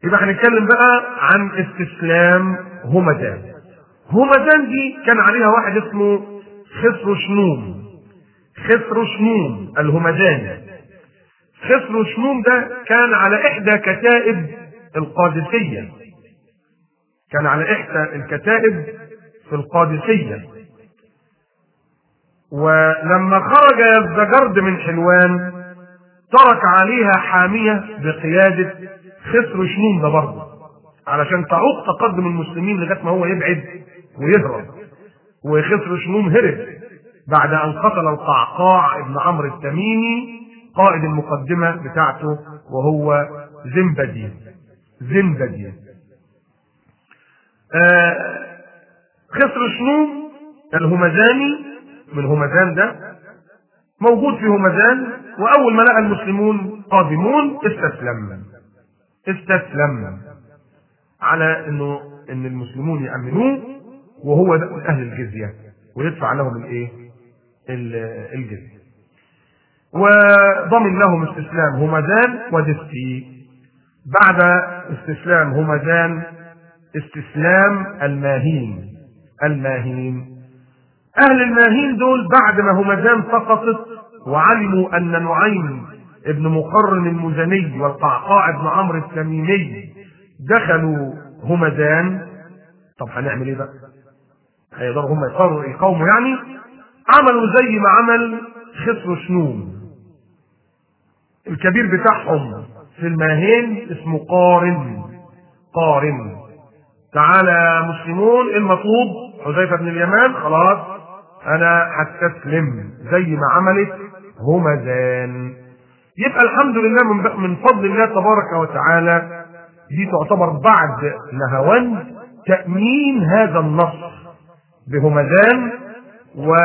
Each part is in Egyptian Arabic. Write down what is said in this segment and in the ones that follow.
يبقى هنتكلم بقى عن استسلام همدان همدان دي كان عليها واحد اسمه خسرو شنوم خسرو شنوم الهمداني خسرو شنوم ده كان على احدى كتائب القادسيه كان على احدى الكتائب في القادسيه ولما خرج يزدجرد من حلوان ترك عليها حامية بقيادة خسر شنون ده برضه علشان تعوق تقدم المسلمين لغاية ما هو يبعد ويهرب وخسر شنون هرب بعد أن قتل القعقاع ابن عمرو التميمي قائد المقدمة بتاعته وهو زنبدي زنبدي آه خسر شنون الهمداني من همدان ده موجود في همدان واول ما لقى المسلمون قادمون استسلم استسلم على انه ان المسلمون يامنوه وهو ده من اهل الجزيه ويدفع لهم الايه الجزيه وضمن لهم استسلام همدان ودستي بعد استسلام همدان استسلام الماهين الماهين أهل الماهين دول بعد ما همدان سقطت وعلموا أن نعيم ابن مقرن المزني والقعقاع ابن عمرو التميمي دخلوا همدان طب هنعمل ايه بقى؟ هيقدروا هم يقرروا يقاوموا يعني عملوا زي ما عمل خسر شنوم الكبير بتاعهم في الماهين اسمه قارن قارن تعالى مسلمون المطلوب حذيفه بن اليمان خلاص انا هستسلم زي ما عملت همدان يبقى الحمد لله من من فضل الله تبارك وتعالى دي تعتبر بعد نهوان تأمين هذا النصر بهمدان و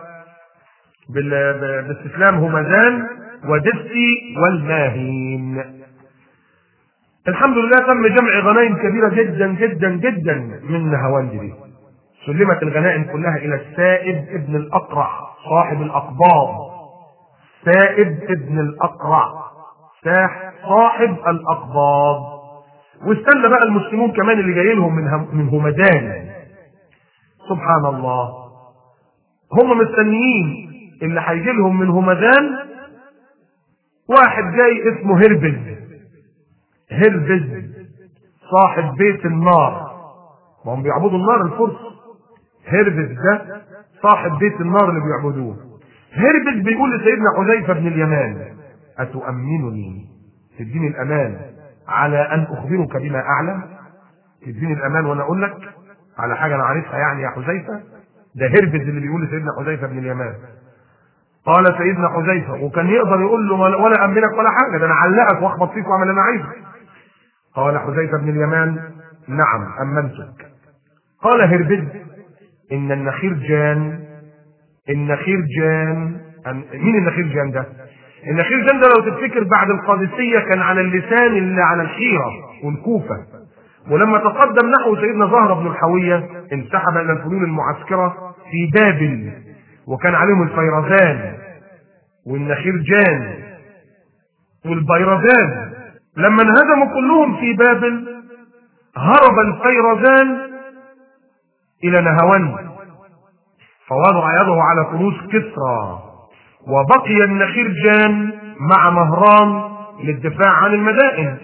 باستسلام همدان ودستي والماهين الحمد لله تم جمع غنائم كبيرة جدا جدا جدا من نهوان دي سلمت الغنائم كلها الى السائب ابن الاقرع صاحب الاقباض سائب ابن الاقرع صاحب الاقباض واستنى بقى المسلمون كمان اللي جاي لهم من هم من همدان سبحان الله هم مستنيين اللي هيجي لهم من همدان واحد جاي اسمه هربز هربز صاحب بيت النار ما هم بيعبدوا النار الفرس هربز ده صاحب بيت النار اللي بيعبدوه هربز بيقول لسيدنا حذيفه بن اليمان اتؤمنني تديني الامان على ان اخبرك بما اعلم تديني الامان وانا اقول لك على حاجه انا عارفها يعني يا حذيفه ده هربز اللي بيقول لسيدنا حذيفه بن اليمان قال سيدنا حذيفه وكان يقدر يقول له ولا امنك ولا حاجه ده انا علقك واخبط فيك واعمل اللي انا عايزه قال حذيفه بن اليمان نعم امنتك قال هربز ان النخير جان النخير جان مين النخير جان ده النخير جان ده لو تفتكر بعد القادسية كان على اللسان اللي على الحيرة والكوفة ولما تقدم نحو سيدنا زهرة بن الحوية انسحب إلى الفنون المعسكرة في بابل وكان عليهم الفيرزان والنخير جان والبيرزان لما انهزموا كلهم في بابل هرب الفيرزان إلى نهوان فوضع يده على فلوس كسرى وبقي النخير جان مع مهران للدفاع عن المدائن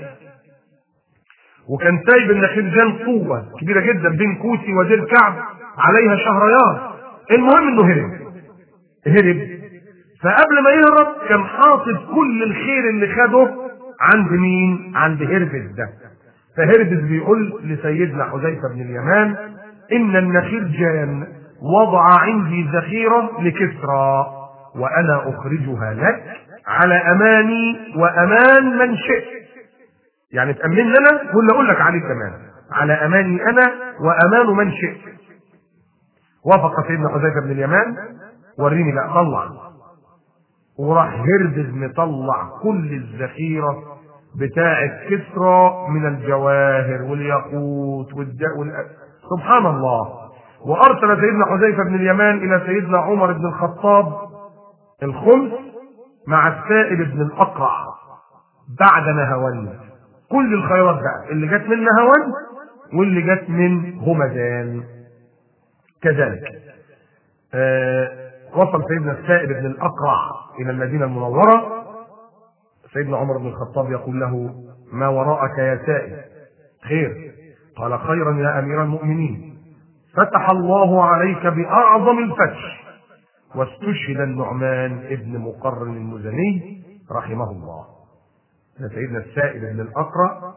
وكان سايب النخير جان قوة كبيرة جدا بين كوسي ودير كعب عليها شهريار المهم انه هرب هرب فقبل ما يهرب كان حاطط كل الخير اللي خده عند مين؟ عند هربز ده فهربز بيقول لسيدنا حذيفة بن اليمان إن النخير جان وضع عندي ذخيرة لكسرى وأنا أخرجها لك على أماني وأمان من شئت يعني تأمن لنا ولا أقول لك عليه كمان على أماني أنا وأمان من شئت وافق سيدنا حذيفة بن اليمان وريني بقى طلع وراح هربز مطلع كل الذخيرة بتاعة كسرى من الجواهر والياقوت والد... وال... سبحان الله وارسل سيدنا حذيفه بن اليمان الى سيدنا عمر بن الخطاب الخمس مع السائب بن الاقرع بعد نهوان كل الخيرات بقى اللي جت من نهوان واللي جت من همدان كذلك آه وصل سيدنا السائب بن الأقرع إلى المدينة المنورة سيدنا عمر بن الخطاب يقول له ما وراءك يا سائب خير قال خيرا يا أمير المؤمنين فتح الله عليك بأعظم الفتح واستشهد النعمان ابن مقرن المزني رحمه الله ده سيدنا السائب بن الأقرع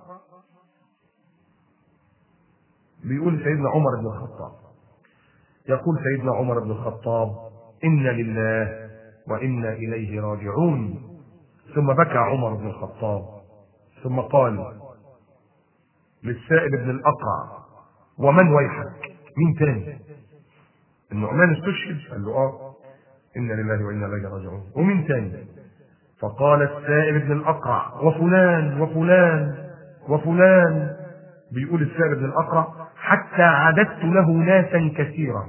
بيقول سيدنا عمر بن الخطاب يقول سيدنا عمر بن الخطاب إن لله وإنا إليه راجعون ثم بكى عمر بن الخطاب ثم قال للسائب بن الأقرع ومن ويحك مين تاني النعمان استشهد قال له اه إنا لله وإنا إليه راجعون ومين تاني فقال السائب بن الأقرع وفلان وفلان وفلان بيقول السائب بن الأقرع حتى عددت له ناسا كثيرا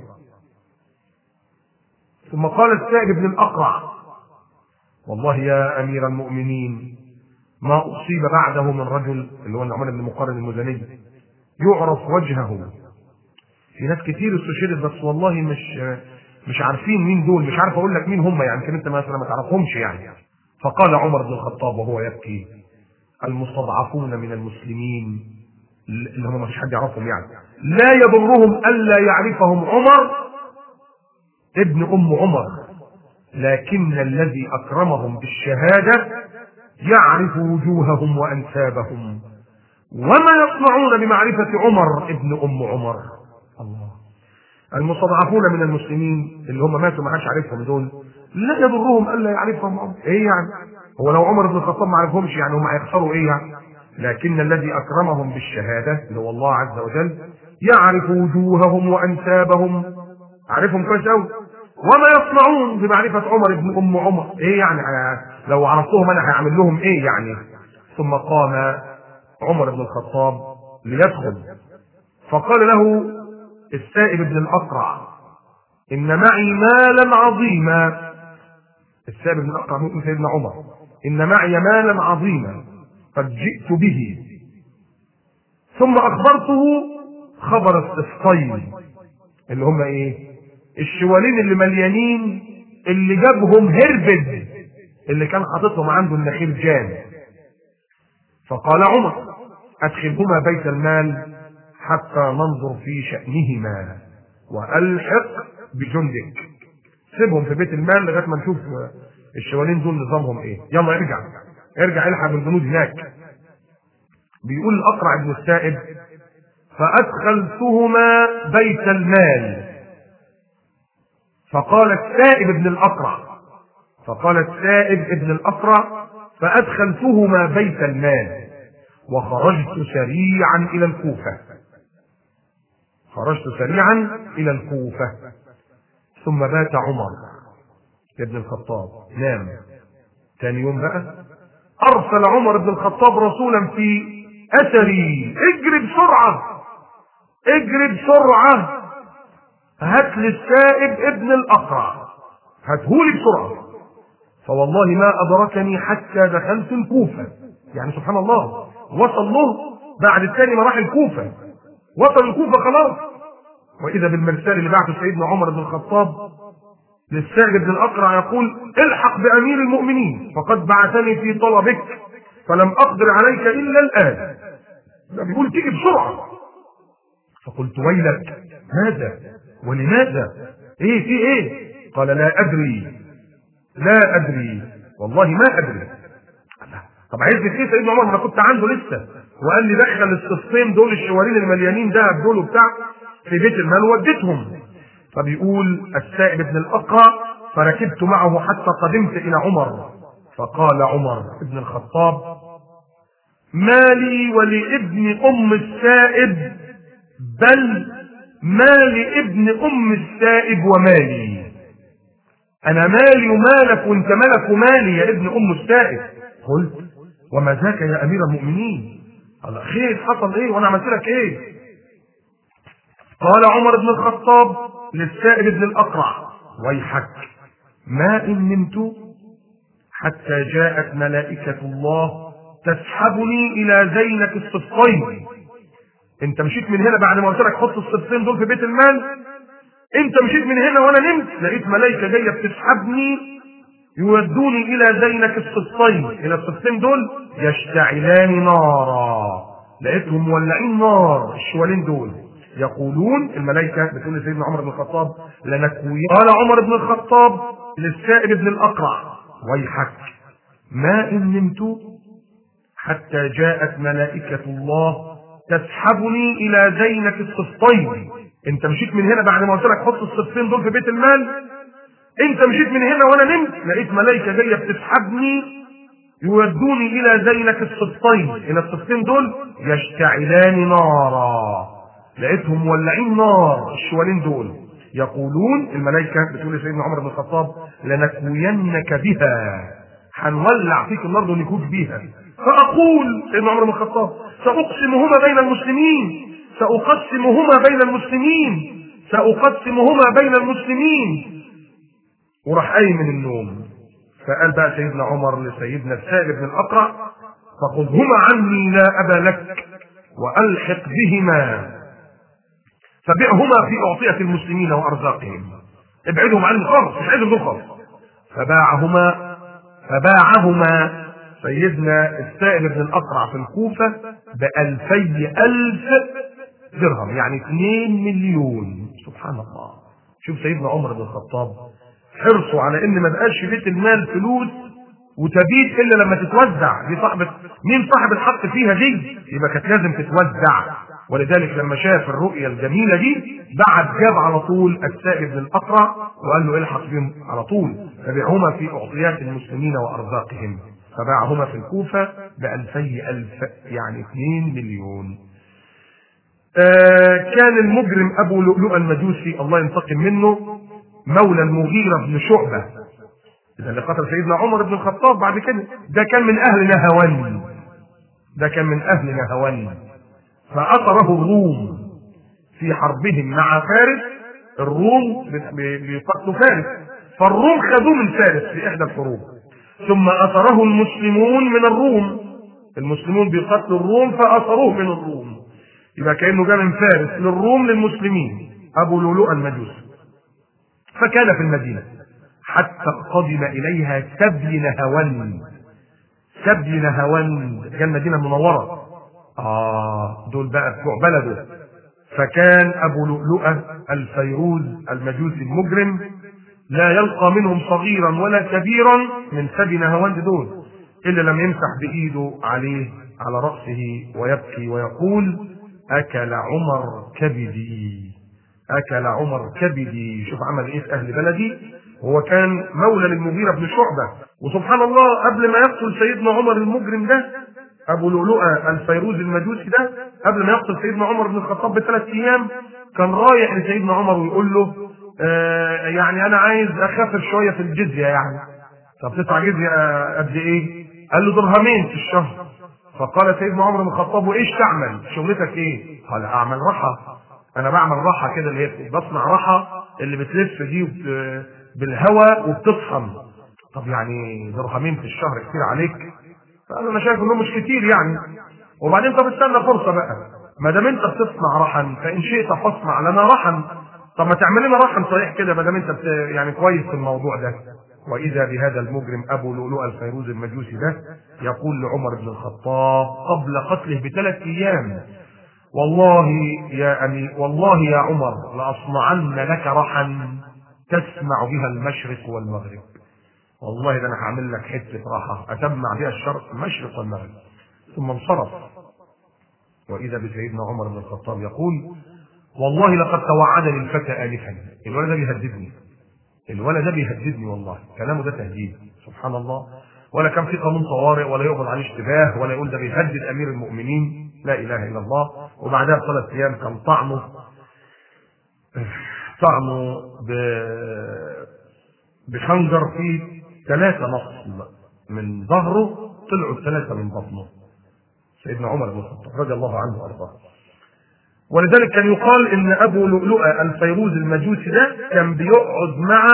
ثم قال السائب بن الأقرع والله يا أمير المؤمنين ما أصيب بعده من رجل اللي هو النعمان بن مقرن المزني يعرف وجهه في ناس كتير استشهدت بس والله مش مش عارفين مين دول مش عارف اقول لك مين هم يعني يمكن انت مثلا ما تعرفهمش يعني فقال عمر بن الخطاب وهو يبكي المستضعفون من المسلمين اللي هم ما فيش حد يعرفهم يعني لا يضرهم الا يعرفهم عمر ابن ام عمر لكن الذي اكرمهم بالشهاده يعرف وجوههم وانسابهم وما يصنعون بمعرفه عمر ابن ام عمر الله المستضعفون من المسلمين اللي هم ماتوا ما حدش عارفهم دول لا يضرهم الا يعرفهم عمر ايه يعني هو لو عمر بن الخطاب ما عرفهمش يعني هم هيخسروا ايه يعني لكن الذي اكرمهم بالشهاده اللي هو الله عز وجل يعرف وجوههم وانسابهم عارفهم كويس قوي وما يصنعون بمعرفه عمر بن ام عمر ايه يعني لو عرفتهم انا هعمل لهم ايه يعني ثم قام عمر بن الخطاب ليدخل فقال له السائب بن الأقرع إن معي مالا عظيما السائب بن الأقرع من سيدنا عمر إن معي مالا عظيما قد جئت به ثم أخبرته خبر السفطين اللي هم إيه الشوالين اللي مليانين اللي جابهم هربد اللي كان حاططهم عنده النخيل جان فقال عمر أدخلهما بيت المال حتى ننظر في شأنهما وألحق بجندك سيبهم في بيت المال لغاية ما نشوف الشوالين دول نظامهم ايه يلا ارجع ارجع الحق بالجنود هناك بيقول الأقرع بن السائب فأدخلتهما بيت المال فقال السائب ابن الأقرع فقال السائب ابن الأقرع فأدخلتهما بيت المال وخرجت سريعا إلى الكوفة خرجت سريعا الى الكوفة ثم بات عمر ابن الخطاب نام ثاني يوم بقى ارسل عمر بن الخطاب رسولا في اثري اجري بسرعة اجري بسرعة هات لي السائب ابن الاقرع هاتهولي بسرعة فوالله ما ادركني حتى دخلت الكوفة يعني سبحان الله وصل له بعد الثاني ما راح الكوفة وصل الكوفة خلاص وإذا بالمرسال اللي بعته سيدنا عمر بن الخطاب للساجد بن الأقرع يقول الحق بأمير المؤمنين فقد بعثني في طلبك فلم أقدر عليك إلا الآن ده بيقول تيجي بسرعة فقلت ويلك ماذا ولماذا ايه في ايه قال لا ادري لا ادري والله ما ادري طب عايز ايه سيدنا عمر ما انا كنت عنده لسه وقال لي دخل الصفين دول الشوالين المليانين دهب دول وبتاع في بيت المال وديتهم فبيقول السائب بن الاقرع فركبت معه حتى قدمت الى عمر فقال عمر بن الخطاب ما لي ولابن ام السائب بل ما لابن ام السائب ومالي انا مالي ومالك وانت مالك ومالي يا ابن ام السائب قلت وما ذاك يا امير المؤمنين قال خير حصل ايه وانا عملت لك ايه قال عمر بن الخطاب للسائب بن الاقرع ويحك ما ان نمت حتى جاءت ملائكه الله تسحبني الى زينة الصفين انت مشيت من هنا بعد ما قلت لك حط الصفين دول في بيت المال انت مشيت من هنا وانا نمت لقيت ملائكه جايه بتسحبني يودوني الى زينة الصفين الى الصفين دول يشتعلان نارا لقيتهم مولعين نار الشوالين دول يقولون الملائكه بتقول لسيدنا عمر بن الخطاب لنكوي قال عمر بن الخطاب للسائب بن الاقرع ويحك ما ان نمت حتى جاءت ملائكه الله تسحبني الى زينة الصفين انت مشيت من هنا بعد ما قلت لك حط الصفين دول في بيت المال انت مشيت من هنا وانا نمت لقيت ملائكه جايه بتسحبني يودوني الى زينة الصفين الى الصفين دول يشتعلان نارا لقيتهم مولعين نار الشوالين دول يقولون الملائكه بتقول لسيدنا عمر بن الخطاب لنكوينك بها هنولع فيك النار ونكوك بيها فاقول سيدنا عمر بن الخطاب ساقسمهما بين المسلمين ساقسمهما بين المسلمين ساقسمهما بين المسلمين وراح قايم من النوم فقال بقى سيدنا عمر لسيدنا السائب بن الاقرع فخذهما عني لا ابا لك والحق بهما فبعهما في اعطيه المسلمين وارزاقهم ابعدهم عني خالص مش عايزهم دول خالص فباعهما فباعهما سيدنا السائب بن الاقرع في الكوفه بألفي ألف درهم يعني 2 مليون سبحان الله شوف سيدنا عمر بن الخطاب حرصوا على ان ما بقاش في بيت المال فلوس وتبيت الا لما تتوزع دي صاحبه مين صاحب الحق فيها دي يبقى كانت لازم تتوزع ولذلك لما شاف الرؤيه الجميله دي بعد جاب على طول السائب بن الاقرع وقال له الحق بهم على طول فبيعهما في اعطيات المسلمين وارزاقهم فباعهما في الكوفه بألفي ألف يعني 2 مليون آه كان المجرم ابو لؤلؤ المجوسي الله ينتقم منه مولى المغيرة بن شعبة إذا اللي قتل سيدنا عمر بن الخطاب بعد كده ده كان من أهل نهوان ده كان من أهل نهوان فأثره الروم في حربهم مع فارس الروم بيقتلوا فارس فالروم خدوه من فارس في إحدى الحروب ثم أثره المسلمون من الروم المسلمون بيقتلوا الروم فأثروه من الروم يبقى كأنه جاء من فارس للروم للمسلمين أبو لؤلؤ المجوسي فكان في المدينة حتى قدم إليها سبي نهوان سبي نهوان جاء المدينة المنورة آه دول بقى بتوع بلده فكان أبو لؤلؤة الفيروز المجوسي المجرم لا يلقى منهم صغيرا ولا كبيرا من سبي نهوان دول إلا لم يمسح بإيده عليه على رأسه ويبكي ويقول أكل عمر كبدي اكل عمر كبدي شوف عمل ايه في اهل بلدي هو كان مولى للمغيرة بن شعبة وسبحان الله قبل ما يقتل سيدنا عمر المجرم ده ابو لؤلؤة الفيروز المجوسي ده قبل ما يقتل سيدنا عمر بن الخطاب بثلاث ايام كان رايح لسيدنا عمر ويقول له آه يعني انا عايز اخفف شويه في الجزيه يعني طب تدفع جزيه قد ايه؟ قال له درهمين في الشهر فقال سيدنا عمر بن الخطاب وايش تعمل؟ شغلتك ايه؟ قال اعمل رحى انا بعمل راحه كده اللي هي بصنع راحه اللي بتلف دي بالهواء وبتطحن طب يعني درهمين في الشهر كتير عليك فقال انا شايف انه مش كتير يعني وبعدين طب استنى فرصه بقى ما دام انت بتصنع رحن فان شئت فاصنع لنا رحن طب ما تعمل لنا رحن صحيح كده ما دام انت بت... يعني كويس في الموضوع ده واذا بهذا المجرم ابو لؤلؤ الفيروز المجوسي ده يقول لعمر بن الخطاب قبل قتله بثلاث ايام والله يا أمي والله يا عمر لأصنعن لك رحا تسمع بها المشرق والمغرب والله ده انا هعمل لك حته راحه اتمع بها الشرق المشرق والمغرب ثم انصرف واذا بسيدنا عمر بن الخطاب يقول والله لقد توعدني الفتى انفا الولد ده بيهددني الولد ده بيهددني والله كلامه ده تهديد سبحان الله ولا كان في قانون طوارئ ولا يقبض عليه اشتباه ولا يقول ده بيهدد امير المؤمنين لا اله الا الله وبعدها بثلاث ايام كان طعنه طعنه ب بخنجر فيه ثلاثة نصل من ظهره طلعوا ثلاثة من بطنه سيدنا عمر بن الخطاب رضي الله عنه وارضاه ولذلك كان يقال ان ابو لؤلؤه الفيروز المجوسي ده كان بيقعد مع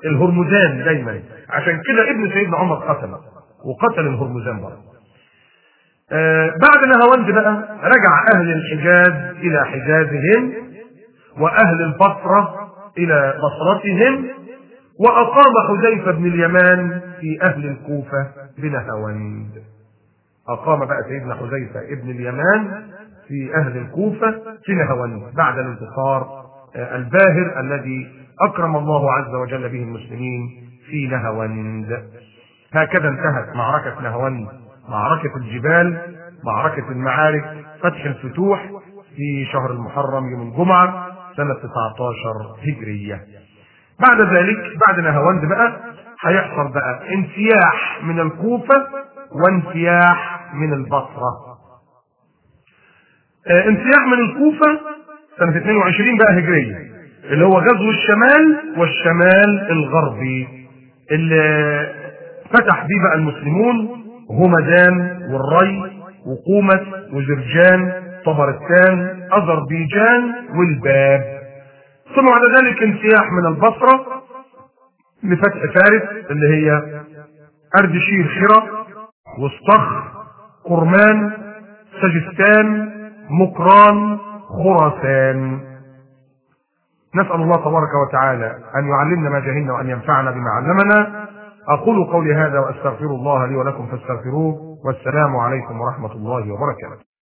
الهرمزان دايما عشان كده ابن سيدنا عمر قتله وقتل الهرمزان برضه آه بعد نهاوند بقى رجع أهل الحجاز إلى حجازهم وأهل البصرة إلى بصرتهم وأقام حذيفة بن اليمان في أهل الكوفة بنهاوند أقام بقى سيدنا حذيفة ابن اليمان في أهل الكوفة في نهاوند بعد الانتصار الباهر الذي أكرم الله عز وجل به المسلمين في نهاوند هكذا انتهت معركة نهاوند معركة الجبال معركة المعارك فتح الفتوح في شهر المحرم يوم الجمعة سنة 19 هجرية بعد ذلك بعد نهاوند بقى هيحصل بقى انسياح من الكوفة وانسياح من البصرة اه انسياح من الكوفة سنة 22 بقى هجرية اللي هو غزو الشمال والشمال الغربي اللي فتح بيه بقى المسلمون همدان والري وقومة وزرجان طبرستان أذربيجان والباب ثم بعد ذلك انسياح من البصرة لفتح فارس اللي هي أردشير خرة واسطخ قرمان سجستان مقران خراسان نسأل الله تبارك وتعالى أن يعلمنا ما جهلنا وأن ينفعنا بما علمنا أقول قولي هذا وأستغفر الله لي ولكم فاستغفروه والسلام عليكم ورحمة الله وبركاته